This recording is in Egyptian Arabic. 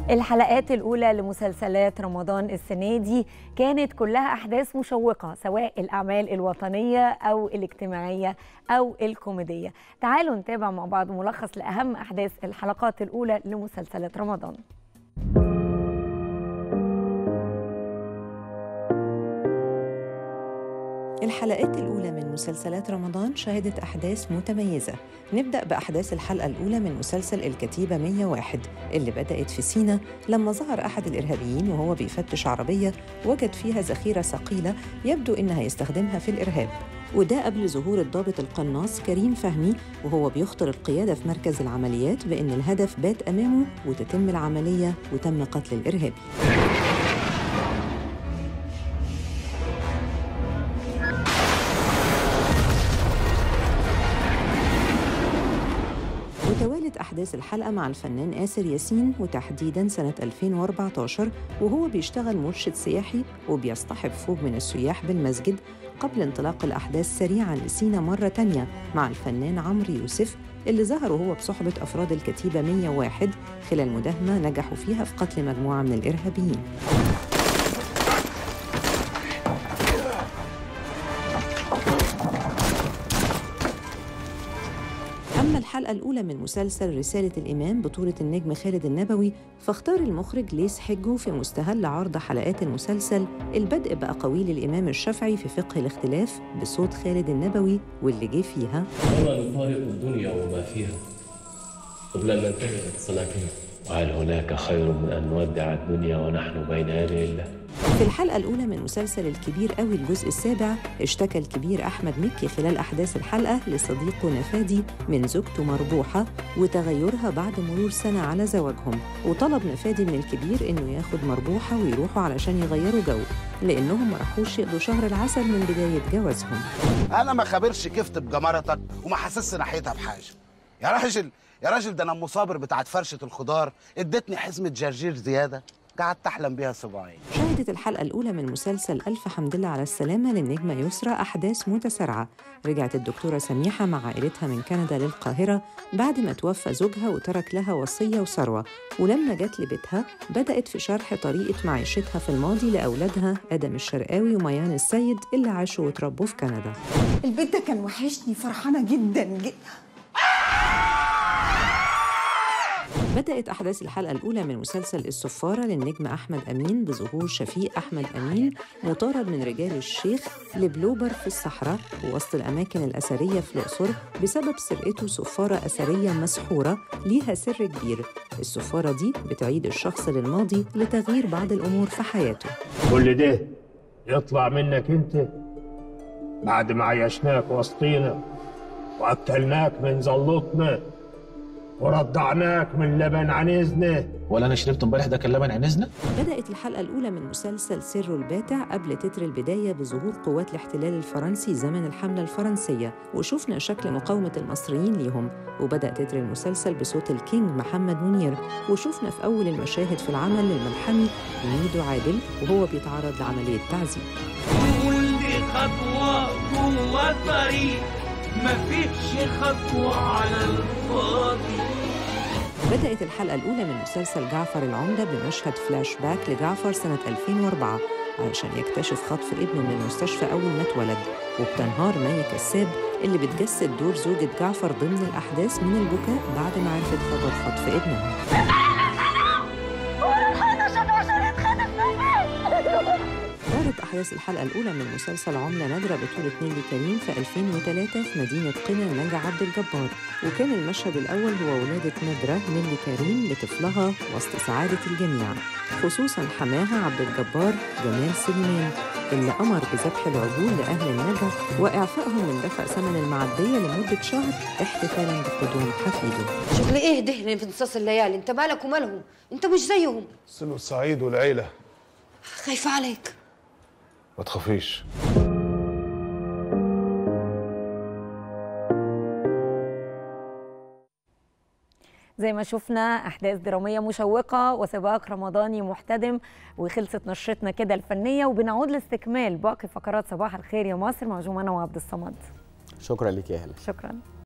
الحلقات الأولى لمسلسلات رمضان السنة دي كانت كلها أحداث مشوقة سواء الأعمال الوطنية أو الاجتماعية أو الكوميدية تعالوا نتابع مع بعض ملخص لأهم أحداث الحلقات الأولى لمسلسلات رمضان الحلقات الأولى من مسلسلات رمضان شهدت أحداث متميزة نبدأ بأحداث الحلقة الأولى من مسلسل الكتيبة 101 اللي بدأت في سينا لما ظهر أحد الإرهابيين وهو بيفتش عربية وجد فيها ذخيرة ثقيلة يبدو إنها يستخدمها في الإرهاب وده قبل ظهور الضابط القناص كريم فهمي وهو بيخطر القيادة في مركز العمليات بأن الهدف بات أمامه وتتم العملية وتم قتل الإرهابي وتوالت أحداث الحلقة مع الفنان آسر ياسين وتحديداً سنة 2014 وهو بيشتغل مرشد سياحي وبيصطحب فوج من السياح بالمسجد قبل انطلاق الأحداث سريعاً لسينا مرة تانية مع الفنان عمرو يوسف اللي ظهر وهو بصحبة أفراد الكتيبة 101 خلال مداهمة نجحوا فيها في قتل مجموعة من الإرهابيين أما الحلقة الأولى من مسلسل رسالة الإمام بطولة النجم خالد النبوي فاختار المخرج ليس حجو في مستهل عرض حلقات المسلسل البدء بأقاويل الإمام الشافعي في فقه الاختلاف بصوت خالد النبوي واللي جه فيها ولا نفارق الدنيا وما فيها قبل أن ننتهي من صلاتنا وهل هناك خير من أن نودع الدنيا ونحن بين يدي الله في الحلقة الأولى من مسلسل الكبير قوي الجزء السابع اشتكى الكبير أحمد مكي خلال أحداث الحلقة لصديقه نفادي من زوجته مربوحة وتغيرها بعد مرور سنة على زواجهم وطلب نفادي من الكبير إنه ياخد مربوحة ويروحوا علشان يغيروا جو لأنهم ما راحوش يقضوا شهر العسل من بداية جوازهم انا ما خابرش كفت بجمرتك وما حسسش ناحيتها بحاجه يا راجل يا راجل ده انا ام صابر بتاعت فرشه الخضار ادتني حزمه جرجير زياده قعدت احلم بيها صباعين شهدت الحلقة الأولى من مسلسل ألف حمد لله على السلامة للنجمة يسرى أحداث متسارعة رجعت الدكتورة سميحة مع عائلتها من كندا للقاهرة بعد ما توفى زوجها وترك لها وصية وثروة ولما جت لبيتها بدأت في شرح طريقة معيشتها في الماضي لأولادها آدم الشرقاوي وميان السيد اللي عاشوا وتربوا في كندا البيت ده كان وحشني فرحانه جدا جدا بدأت أحداث الحلقة الأولى من مسلسل الصفارة للنجم أحمد أمين بظهور شفيق أحمد أمين مطارد من رجال الشيخ لبلوبر في الصحراء ووسط الأماكن الأثرية في الأقصر بسبب سرقته صفارة أثرية مسحورة ليها سر كبير الصفارة دي بتعيد الشخص للماضي لتغيير بعض الأمور في حياته كل ده يطلع منك انت بعد ما عيشناك وسطينا واكلناك من زلطنا ورضعناك من لبن عنزنا ولا انا شربت امبارح ده كان لبن عنزنا بدأت الحلقة الأولى من مسلسل سر الباتع قبل تتر البداية بظهور قوات الاحتلال الفرنسي زمن الحملة الفرنسية وشفنا شكل مقاومة المصريين ليهم وبدأ تتر المسلسل بصوت الكينج محمد منير وشفنا في أول المشاهد في العمل للملحمي ميدو عادل وهو بيتعرض لعملية تعذيب كل خطوة جوه الطريق مفيش خطوة على الفاضي بدأت الحلقة الأولى من مسلسل جعفر العمدة بمشهد فلاش باك لجعفر سنة 2004 علشان يكتشف خطف ابنه من المستشفى أول ما اتولد وبتنهار مي كساب اللي بتجسد دور زوجة جعفر ضمن الأحداث من البكاء بعد ما عرفت خبر خطف ابنها دارت أحداث الحلقة الأولى من مسلسل عملة نادرة بطولة نيلي كريم في 2003 في مدينة قنا نجا عبد الجبار وكان المشهد الأول هو ولادة نادرة نيلي كريم لطفلها وسط سعادة الجميع خصوصا حماها عبد الجبار جمال سليمان اللي أمر بذبح العجول لأهل النجا وإعفائهم من دفع ثمن المعدية لمدة شهر احتفالا بقدوم حفيده شغل ايه ده في نصاص الليالي انت مالك ومالهم انت مش زيهم سلو السعيد والعيلة خايفة عليك ما تخافيش زي ما شفنا احداث دراميه مشوقه وسباق رمضاني محتدم وخلصت نشرتنا كده الفنيه وبنعود لاستكمال باقي فقرات صباح الخير يا مصر مع جمانه وعبد الصمد شكرا لك يا هلا شكرا